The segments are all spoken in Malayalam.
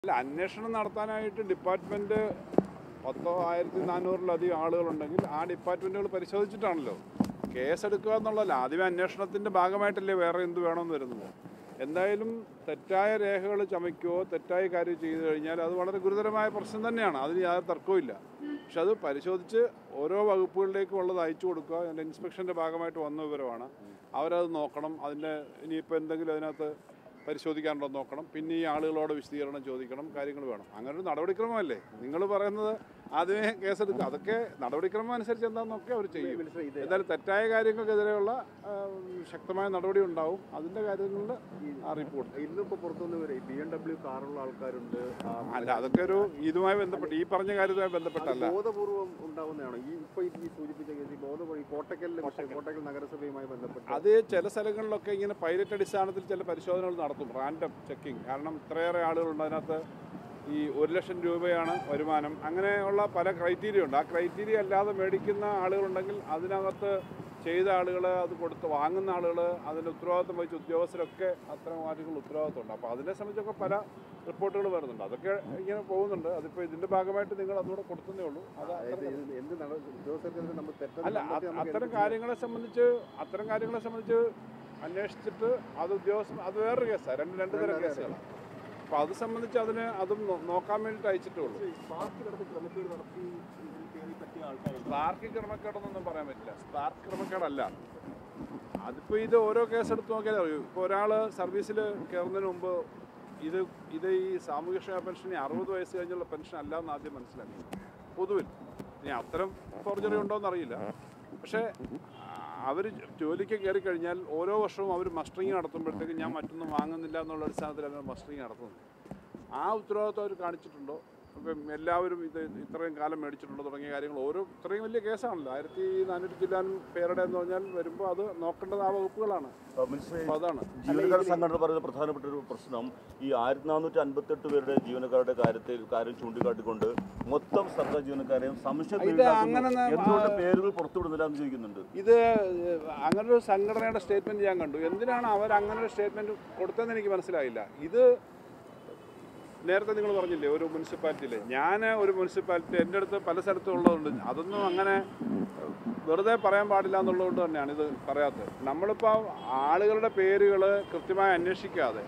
അല്ല അന്വേഷണം നടത്താനായിട്ട് ഡിപ്പാർട്ട്മെന്റ് പത്തോ ആയിരത്തി നാനൂറിലധികം ആളുകളുണ്ടെങ്കിൽ ആ ഡിപ്പാർട്ട്മെന്റുകൾ പരിശോധിച്ചിട്ടാണല്ലോ കേസെടുക്കുക എന്നുള്ളതല്ല ആദ്യമേ അന്വേഷണത്തിന്റെ ഭാഗമായിട്ടല്ലേ വേറെ എന്ത് വേണമെന്ന് വരുന്നത് എന്തായാലും തെറ്റായ രേഖകൾ ചമയ്ക്കുകയോ തെറ്റായ കാര്യം ചെയ്തു കഴിഞ്ഞാൽ അത് വളരെ ഗുരുതരമായ പ്രശ്നം തന്നെയാണ് അതിന് യാതൊരു തർക്കവും പക്ഷെ അത് പരിശോധിച്ച് ഓരോ വകുപ്പുകളിലേക്കും ഉള്ളത് അയച്ചു കൊടുക്കുക അതിൻ്റെ ഇൻസ്പെക്ഷൻ്റെ ഭാഗമായിട്ട് വന്ന വിവരമാണ് അവരത് നോക്കണം അതിൻ്റെ ഇനിയിപ്പോൾ എന്തെങ്കിലും അതിനകത്ത് പരിശോധിക്കാനുണ്ടോ എന്ന് നോക്കണം പിന്നെ ഈ ആളുകളോട് വിശദീകരണം ചോദിക്കണം കാര്യങ്ങൾ വേണം അങ്ങനെ ഒരു നടപടിക്രമമല്ലേ നിങ്ങൾ പറയുന്നത് ആദ്യമേ കേസെടുക്കുക അതൊക്കെ നടപടിക്രമം അനുസരിച്ച് എന്താണെന്നൊക്കെ അവർ ചെയ്യും മിനിസ്റ്റർ ഇത് എന്തായാലും തെറ്റായ കാര്യങ്ങൾക്കെതിരെയുള്ള ആ, ശക്തമായ നടപടി ഉണ്ടാവും അതിൻ്റെ കാര്യങ്ങളിൽ അറിയിപ്പ് കൊടുക്കും ഇന്നിപ്പോ പുറത്തുനിന്ന് വരും ബി എം ഡബ്ല്യു കാറുള്ള ആൾക്കാരുണ്ട് ആ, അല്ല അതൊക്കെ ഒരു ഇതുമായി ബന്ധപ്പെട്ട് ഈ പറഞ്ഞ കാര്യവുമായി അത് ബന്ധപ്പെട്ടല്ല ബോധപൂർവം ഉണ്ടാവുന്നതാണോ ഈ ഇപ്പൊ ഈ സൂചിപ്പിച്ച കേസ് ഈ ബോധപൂർവ്വം ഈ കോട്ടക്കലിലെ വിഷയം കോട്ടക്കൽ നഗരസഭയുമായി ബന്ധപ്പെട്ട് അത് ചില സ്ഥലങ്ങളിലൊക്കെ ഇങ്ങനെ പൈലറ്റ് അടിസ്ഥാനത്തിൽ ചില പരിശോധനകൾ നടത്തും റാൻഡം ചെക്കിംഗ് കാരണം ഇത്രയേറെ ആളുകളുണ്ട് അതിനകത്ത് ഈ ഒരു ലക്ഷം രൂപയാണ് വരുമാനം അങ്ങനെയുള്ള പല ക്രൈറ്റീരിയ ഉണ്ട് ആ ക്രൈറ്റീരിയ അല്ലാതെ മേടിക്കുന്ന ആളുകളുണ്ടെങ്കിൽ അതിനകത്ത് ചെയ്ത ആളുകൾ അത് കൊടുത്ത് വാങ്ങുന്ന ആളുകൾ അതിൻ്റെ ഉത്തരവാദിത്വം വഹിച്ച ഉദ്യോഗസ്ഥരൊക്കെ അത്തരം കാര്യങ്ങൾ ഉത്തരവാദിത്വമുണ്ട് അപ്പോൾ അതിനെ സംബന്ധിച്ചൊക്കെ പല റിപ്പോർട്ടുകൾ വരുന്നുണ്ട് അതൊക്കെ ഇങ്ങനെ പോകുന്നുണ്ട് അതിപ്പോൾ ഇതിൻ്റെ ഭാഗമായിട്ട് നിങ്ങൾ അതുകൂടെ കൊടുത്തതേ ഉള്ളൂ അത് അതായത് ഇത് എന്ത് നട- ഉദ്യോഗസ്ഥർക്കെതിരെ നമ്മൾ തെറ്റെന്ന് അല്ല കണ്ടെത്തി അത് നമുക്ക് അത്തരം എന്ത് കാര്യങ്ങളെ സംബന്ധിച്ച് അത്തരം കാര്യങ്ങളെ സംബന്ധിച്ച് അന്വേഷിച്ചിട്ട് അത് ഉദ്യോഗസ്ഥൻ അത് വേറൊരു കേസാണ് രണ്ട് രണ്ട് തരം അതെ, അതെ. കേസുകളാണ് അപ്പോൾ അത് സംബന്ധിച്ച് അതിന് അതും നോ- നോക്കാൻ വേണ്ടിയിട്ട് അയച്ചിട്ടേ ഉള്ളൂ സ്പാർക്ക് ക്രമക്കേടെന്നൊന്നും പറയാൻ പറ്റില്ല സ്പാർക്ക് ക്രമക്കേടല്ല അതിപ്പോൾ ഇത് ഓരോ കേസ് എടുത്ത് നോക്കിയാലേ അറിയൂ ഇപ്പോൾ ഒരാൾ സർവീസിൽ കയറുന്നതിന് മുമ്പ് ഇത് ഇത് ഈ സാമൂഹ്യക്ഷേമ പെൻഷൻ ഈ അറുപത് വയസ്സ് കഴിഞ്ഞുള്ള പെൻഷൻ അല്ല എന്ന് ആദ്യം മനസ്സിലാക്കി പൊതുവിൽ ഇനി അത്തരം ഫോർജറി ഉണ്ടോ എന്നറിയില്ല പക്ഷേ അവർ ജോലിക്ക് കയറി കഴിഞ്ഞാൽ ഓരോ വർഷവും അവർ മസ്റ്ററിങ് നടത്തുമ്പോഴത്തേക്ക് ഞാൻ മറ്റൊന്നും വാങ്ങുന്നില്ല എന്നുള്ള അടിസ്ഥാനത്തിലാണ് മസ്റ്ററിങ് നടത്തുന്നത് ആ ഉത്തരവാദിത്വം അവർ കാണിച്ചിട്ടുണ്ടോ ഇപ്പം എല്ലാവരും ഇത് ഇത്രയും കാലം മേടിച്ചിട്ടുണ്ടോ തുടങ്ങിയ കാര്യങ്ങൾ ഓരോ ഇത്രയും വലിയ കേസാണല്ലോ ആയിരത്തി നാനൂറ്റി ചില്ലാനും പേരുടെ എന്ന് പറഞ്ഞാൽ വരുമ്പോൾ അത് നോക്കേണ്ടത് ആ വകുപ്പുകളാണ് മിനിസ്റ്റർ അപ്പോൾ അതാണ് ജീവനക്കാർ സംഘടന പറയുന്ന പ്രധാനപ്പെട്ട ഒരു പ്രശ്നം ഈ ആയിരത്തി നാനൂറ്റി അൻപത്തെട്ട് പേരുടെ ജീവനക്കാരുടെ കാര്യത്തിൽ കാര്യം ചൂണ്ടിക്കാട്ടിക്കൊണ്ട് മൊത്തം സർക്കാർ ജീവനക്കാരെയും സംശയം ഇത് അങ്ങനെ ന- എന്തുകൊണ്ട് പേരുകൾ പുറത്തുവിടുന്നില്ല എന്ന് ചോദിക്കുന്നുണ്ട് ഇത് അങ്ങനൊരു സംഘടനയുടെ സ്റ്റേറ്റ്മെന്റ് ഞാൻ കണ്ടു എന്തിനാണ് അവർ അങ്ങനെ ഒരു സ്റ്റേറ്റ്മെന്റ് കൊടുത്തതെന്ന് എനിക്ക് മനസ്സിലായില്ല ഇത് നേരത്തെ നിങ്ങൾ പറഞ്ഞില്ലേ ഒരു മുനിസിപ്പാലിറ്റിയിൽ ഞാൻ ഒരു മുനിസിപ്പാലിറ്റി എൻ്റെ അടുത്ത് പല സ്ഥലത്തും ഉള്ളതുകൊണ്ട് അതൊന്നും അങ്ങനെ വെറുതെ പറയാൻ പാടില്ല എന്നുള്ളതുകൊണ്ട് തന്നെയാണ് ഇത് പറയാത്തത് നമ്മളിപ്പോൾ ആളുകളുടെ പേരുകൾ കൃത്യമായി അന്വേഷിക്കാതെ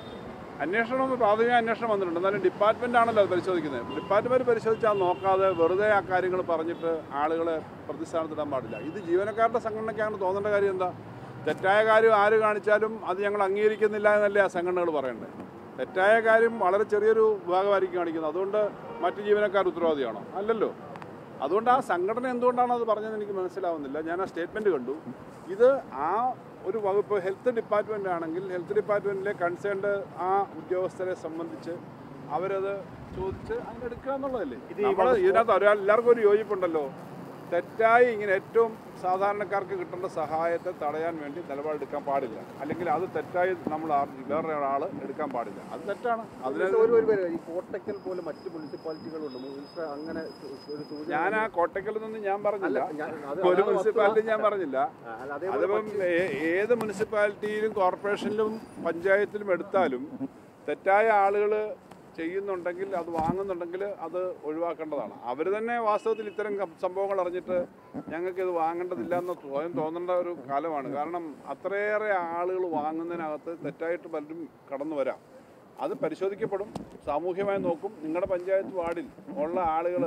അന്വേഷണം പ്രാഥമിക അന്വേഷണം വന്നിട്ടുണ്ട് എന്നാലും ഡിപ്പാർട്ട്മെന്റ് ആണല്ലോ അത് പരിശോധിക്കുന്നത് ഡിപ്പാർട്ട്മെന്റ് പരിശോധിച്ചാൽ നോക്കാതെ വെറുതെ ആ കാര്യങ്ങൾ പറഞ്ഞിട്ട് ആളുകളെ പ്രതിസ്ഥാനത്തിടാൻ പാടില്ല ഇത് ജീവനക്കാരുടെ സംഘടനയ്ക്കാണ് തോന്നേണ്ട കാര്യം എന്താ തെറ്റായ കാര്യം ആര് കാണിച്ചാലും അത് ഞങ്ങൾ അംഗീകരിക്കുന്നില്ല എന്നല്ലേ ആ സംഘടനകൾ പറയേണ്ടത് തെറ്റായ കാര്യം വളരെ ചെറിയൊരു വിഭാഗമായിരിക്കും കാണിക്കുന്നത് അതുകൊണ്ട് മറ്റ് ജീവനക്കാർ ഉത്തരവാദിയാണോ അല്ലല്ലോ അതുകൊണ്ട് ആ സംഘടന എന്തുകൊണ്ടാണ് അത് പറഞ്ഞതെന്ന് എനിക്ക് മനസ്സിലാവുന്നില്ല ഞാൻ ആ സ്റ്റേറ്റ്മെന്റ് കണ്ടു ഇത് ആ ഒരു വകുപ്പ് ഹെൽത്ത് ഡിപ്പാർട്ട്മെന്റ് ആണെങ്കിൽ ഹെൽത്ത് ഡിപ്പാർട്ട്മെന്റിലെ കൺസേൺഡ് ആ ഉദ്യോഗസ്ഥരെ സംബന്ധിച്ച് അവരത് ചോദിച്ച് അതിനെടുക്കുക എന്നുള്ളതല്ലേ നമ്മൾ ഇതിനകത്ത് ഒരാൾ എല്ലാവർക്കും ഒരു യോജിപ്പുണ്ടല്ലോ തെറ്റായി ഇങ്ങനെ ഏറ്റവും സാധാരണക്കാർക്ക് കിട്ടേണ്ട സഹായത്തെ തടയാൻ വേണ്ടി നിലപാടെടുക്കാൻ പാടില്ല അല്ലെങ്കിൽ അത് തെറ്റായി നമ്മൾ ആ- വേറെ ഒരാൾ എടുക്കാൻ പാടില്ല അത് തെറ്റാണ് അതിന് ഒരു ഒരു പേര് ഈ കോട്ടക്കൽ പോലെ മറ്റ് മുനിസിപ്പാലിറ്റികളുണ്ട് മിനിസ്റ്റർ അങ്ങനെ സു- ഒരു സൂചന ഞാൻ ആ കോട്ടക്കലിൽ നിന്ന് ഞാൻ പറഞ്ഞില്ല അല്ല, ഞാൻ- അത് ഒരു അതാണ് മുനിസിപ്പാലിറ്റി ഞാൻ പറഞ്ഞില്ല ആ, അല്ല, അതേപോലെ അതിപ്പം ഏ- ഏത് മുനിസിപ്പാലിറ്റിയിലും കോർപ്പറേഷനിലും പഞ്ചായത്തിലും എടുത്താലും തെറ്റായ ആളുകൾ ചെയ്യുന്നുണ്ടെങ്കിൽ അത് വാങ്ങുന്നുണ്ടെങ്കിൽ അത് ഒഴിവാക്കേണ്ടതാണ് അവർ തന്നെ വാസ്തവത്തിൽ ഇത്തരം കം- സംഭവങ്ങൾ അറിഞ്ഞിട്ട് ഞങ്ങൾക്ക് ഇത് വാങ്ങേണ്ടതില്ല എന്ന് സ്വയം തോന്നേണ്ട ഒരു കാലമാണ് കാരണം അത്രയേറെ ആളുകൾ വാങ്ങുന്നതിനകത്ത് തെറ്റായിട്ട് പലരും കടന്നു വരാം അത് പരിശോധിക്കപ്പെടും സാമൂഹ്യമായി നോക്കും നിങ്ങളുടെ പഞ്ചായത്ത് വാർഡിൽ ഉള്ള ആളുകൾ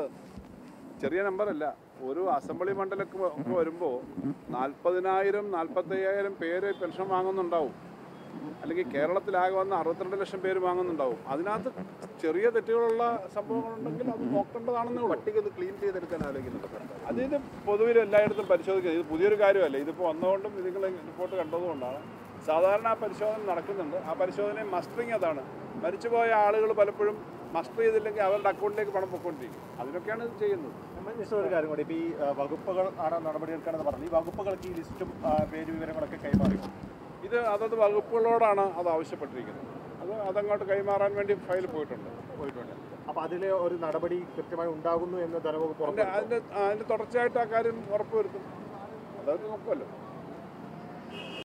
ചെറിയ നമ്പറല്ല ഒരു അസംബ്ലി മണ്ഡലമൊക്കെ ഒക്കെ വരുമ്പോൾ നാൽപ്പതിനായിരം നാൽപ്പത്തയ്യായിരം പേര് പെൻഷൻ വാങ്ങുന്നുണ്ടാവും അല്ലെങ്കിൽ കേരളത്തിലാകെ വന്ന അറുപത്തിരണ്ട് ലക്ഷം പേര് വാങ്ങുന്നുണ്ടാവും അതിനകത്ത് ചെറിയ തെറ്റുകളുള്ള സംഭവങ്ങളുണ്ടെങ്കിൽ അത് നോക്കേണ്ടതാണെന്നേ ഉള്ളൂ പട്ടിക ഒന്ന് ക്ലീൻ ചെയ്തെടുക്കാൻ ആലോചിക്കുന്നുണ്ട് സർക്കാർ അതിന് പൊതുവിൽ എല്ലായിടത്തും പരിശോധിക്കുന്നത് ഇത് പുതിയൊരു കാര്യമല്ല ഇതിപ്പോൾ വന്നതുകൊണ്ടും നിങ്ങൾ റിപ്പോർട്ട് കണ്ടതുകൊണ്ടാണ് സാധാരണ ആ പരിശോധന നടക്കുന്നുണ്ട് ആ പരിശോധന മസ്റ്ററിങ് അതാണ് മരിച്ചുപോയ ആളുകൾ പലപ്പോഴും മസ്റ്റർ ചെയ്തില്ലെങ്കിൽ അവരുടെ അക്കൗണ്ടിലേക്ക് പണം പൊയ്ക്കൊണ്ടിരിക്കും അതിനൊക്കെയാണ് ഇത് ചെയ്യുന്നത് മിനിസ്റ്റർ ഒരു കാര്യം കൂടി ഇപ്പോൾ ഈ ആ, വകുപ്പുകൾ ആണ് നടപടിയെടുക്കണമെന്ന് പറഞ്ഞു ഈ വകുപ്പുകൾക്ക് ഈ ലിസ്റ്റും ആ, പേര് വിവരങ്ങളൊക്കെ കൈമാറി ഇത് അതത് വകുപ്പുകളോടാണ് അത് ആവശ്യപ്പെട്ടിരിക്കുന്നത് അത് അതങ്ങോട്ട് കൈമാറാൻ വേണ്ടി ഫയൽ പോയിട്ടുണ്ട് പോയിട്ടുണ്ട് അപ്പോൾ അതിലെ ഒരു നടപടി കൃത്യമായി ഉണ്ടാകുന്നു എന്ന് ധനവകുപ്പ് അതിൻ്റെ ഉറപ്പുവരുത്തും. അതിൻ്റെ അതിൻ്റെ തുടർച്ചയായിട്ട് ആ കാര്യം ഉറപ്പുവരുത്തും അതവർ നോക്കുമല്ലോ